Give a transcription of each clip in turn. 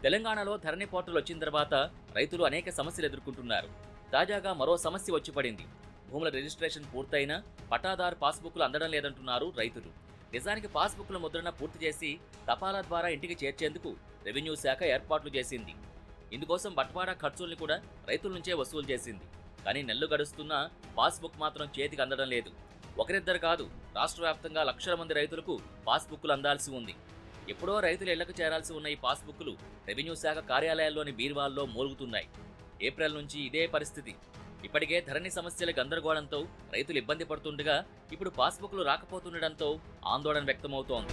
తెలంగాణలో ధరణి పోర్టల్ వచ్చిన తర్వాత రైతులు అనేక సమస్యలు ఎదుర్కొంటున్నారు తాజాగా మరో సమస్య వచ్చి పడింది భూముల రిజిస్ట్రేషన్ పూర్తయినా పట్టాదారు పాస్బుక్లు అందడం లేదంటున్నారు రైతులు నిజానికి పాస్బుక్ల ముద్రణ పూర్తి చేసి తపాలా ద్వారా ఇంటికి చేర్చేందుకు రెవెన్యూ శాఖ ఏర్పాట్లు చేసింది ఇందుకోసం బట్వాడా ఖర్చుల్ని కూడా రైతుల నుంచే వసూలు చేసింది కానీ నెల్లు గడుస్తున్నా పాస్బుక్ మాత్రం చేతికి అందడం లేదు ఒకరిద్దరు కాదు రాష్ట్ర వ్యాప్తంగా లక్షల మంది రైతులకు పాస్బుక్లు అందాల్సి ఉంది ఎప్పుడో రైతులు ఇళ్లకు చేరాల్సి ఉన్న ఈ పాస్బుక్లు రెవెన్యూ శాఖ కార్యాలయాల్లోని బీరువాల్లో మూలుగుతున్నాయి ఏప్రిల్ నుంచి ఇదే పరిస్థితి ఇప్పటికే ధరణి సమస్యల గందరగోళంతో రైతులు ఇబ్బంది పడుతుండగా ఇప్పుడు పాస్బుక్లు రాకపోతుండటంతో ఆందోళన వ్యక్తమవుతోంది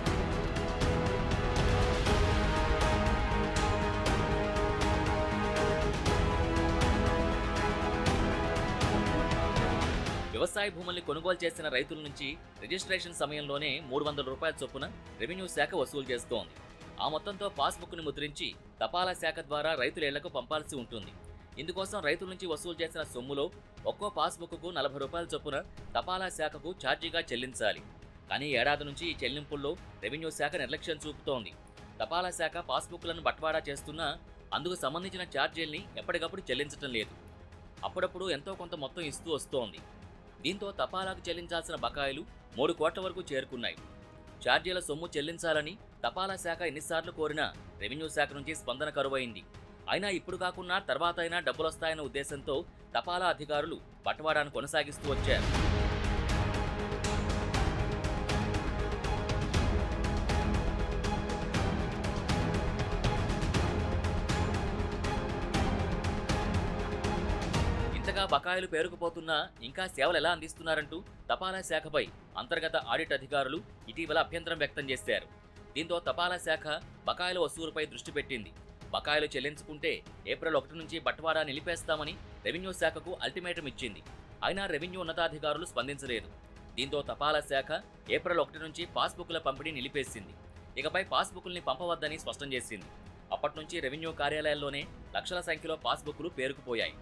వ్యవసాయ భూముల్ని కొనుగోలు చేసిన రైతుల నుంచి రిజిస్ట్రేషన్ సమయంలోనే మూడు వందల రూపాయల చొప్పున రెవెన్యూ శాఖ వసూలు చేస్తోంది ఆ మొత్తంతో పాస్బుక్ను ముద్రించి తపాలా శాఖ ద్వారా రైతుల ఇళ్లకు పంపాల్సి ఉంటుంది ఇందుకోసం రైతుల నుంచి వసూలు చేసిన సొమ్ములో ఒక్కో పాస్బుక్కు నలభై రూపాయల చొప్పున తపాలా శాఖకు ఛార్జీగా చెల్లించాలి కానీ ఏడాది నుంచి ఈ చెల్లింపుల్లో రెవెన్యూ శాఖ నిర్లక్ష్యం చూపుతోంది తపాలా శాఖ పాస్బుక్లను బట్వాడా చేస్తున్నా అందుకు సంబంధించిన ఛార్జీల్ని ఎప్పటికప్పుడు చెల్లించటం లేదు అప్పుడప్పుడు ఎంతో కొంత మొత్తం ఇస్తూ వస్తోంది దీంతో తపాలాకు చెల్లించాల్సిన బకాయిలు మూడు కోట్ల వరకు చేరుకున్నాయి ఛార్జీల సొమ్ము చెల్లించాలని తపాలా శాఖ ఎన్నిసార్లు కోరినా రెవెన్యూ శాఖ నుంచి స్పందన కరువైంది అయినా ఇప్పుడు కాకుండా తర్వాత అయినా డబ్బులొస్తాయన్న ఉద్దేశంతో తపాలా అధికారులు బట్వాడాను కొనసాగిస్తూ వచ్చారు ఇంతగా బకాయిలు పేరుకుపోతున్నా ఇంకా సేవలు ఎలా అందిస్తున్నారంటూ తపాలా శాఖపై అంతర్గత ఆడిట్ అధికారులు ఇటీవల అభ్యంతరం వ్యక్తం చేశారు దీంతో తపాలా శాఖ బకాయిల వసూలుపై దృష్టి పెట్టింది బకాయిలు చెల్లించుకుంటే ఏప్రిల్ ఒకటి నుంచి బట్వాడా నిలిపేస్తామని రెవెన్యూ శాఖకు అల్టిమేటం ఇచ్చింది అయినా రెవెన్యూ ఉన్నతాధికారులు స్పందించలేదు దీంతో తపాలా శాఖ ఏప్రిల్ ఒకటి నుంచి పాస్బుక్ల పంపిణీ నిలిపేసింది ఇకపై పాస్బుక్ల్ని పంపవద్దని స్పష్టం చేసింది అప్పటి నుంచి రెవెన్యూ కార్యాలయాల్లోనే లక్షల సంఖ్యలో పాస్బుక్లు పేరుకుపోయాయి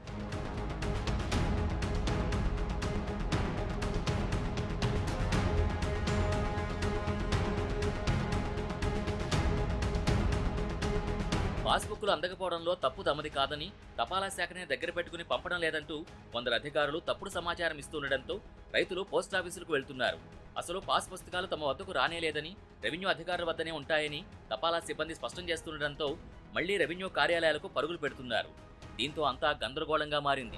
పాస్బుక్లు అందకపోవడంలో తప్పు తమది కాదని తపాలా శాఖనే దగ్గర పెట్టుకుని పంపడం లేదంటూ కొందరు అధికారులు తప్పుడు సమాచారం ఇస్తుండటంతో రైతులు పోస్టాఫీసులకు వెళ్తున్నారు అసలు పాస్ పుస్తకాలు తమ వద్దకు రానేలేదని రెవెన్యూ అధికారుల వద్దనే ఉంటాయని తపాలా సిబ్బంది స్పష్టం చేస్తుండటంతో మళ్లీ రెవెన్యూ కార్యాలయాలకు పరుగులు పెడుతున్నారు దీంతో అంతా గందరగోళంగా మారింది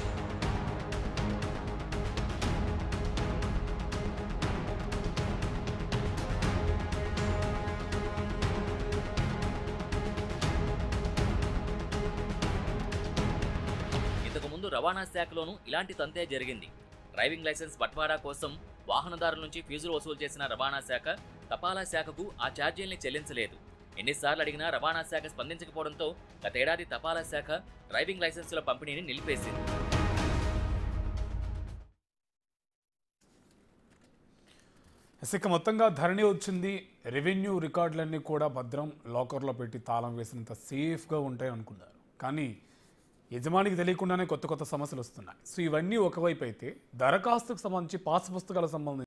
ఇంతకు ముందు రవాణా శాఖలోనూ ఇలాంటి తంతే జరిగింది డ్రైవింగ్ లైసెన్స్ బట్వాడా కోసం వాహనదారుల నుంచి ఫీజులు వసూలు చేసిన రవాణా శాఖ తపాలా శాఖకు ఆ ఛార్జీల్ని చెల్లించలేదు ఎన్నిసార్లు అడిగినా రవాణా శాఖ స్పందించకపోవడంతో గతేడాది తపాలా శాఖ డ్రైవింగ్ లైసెన్సుల పంపిణీని నిలిపేసింది ఇక మొత్తంగా ధరణి వచ్చింది రెవెన్యూ రికార్డులన్నీ కూడా భద్రం లాకర్లో పెట్టి తాళం వేసినంత సేఫ్గా ఉంటాయి అనుకున్నారు కానీ యజమానికి తెలియకుండానే కొత్త కొత్త సమస్యలు వస్తున్నాయి సో ఇవన్నీ ఒకవైపు అయితే దరఖాస్తుకు సంబంధించి పాస్ పుస్తకాలకు సంబంధించి